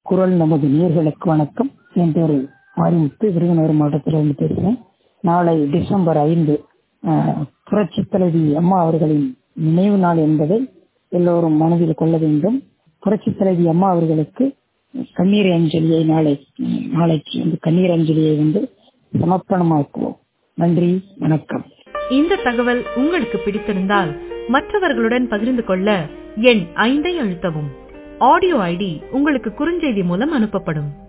குரல் நமது நேர்களுக்கு வணக்கம் என் பேர் மாரிமுத்து விருதுநகர் மாவட்டத்திலிருந்து பேசுகிறேன் நாளை டிசம்பர் ஐந்து புரட்சி தலைவி அம்மா அவர்களின் நினைவு நாள் என்பதை எல்லோரும் மனதில் கொள்ள வேண்டும் புரட்சி தலைவி அம்மா அவர்களுக்கு கண்ணீர் அஞ்சலியை நாளை நாளைக்கு வந்து கண்ணீர் அஞ்சலியை வந்து சமர்ப்பணமாக்குவோம் நன்றி வணக்கம் இந்த தகவல் உங்களுக்கு பிடித்திருந்தால் மற்றவர்களுடன் பகிர்ந்து கொள்ள எண் ஐந்தை அழுத்தவும் ஆடியோ ஐடி உங்களுக்கு குறுஞ்செய்தி மூலம் அனுப்பப்படும்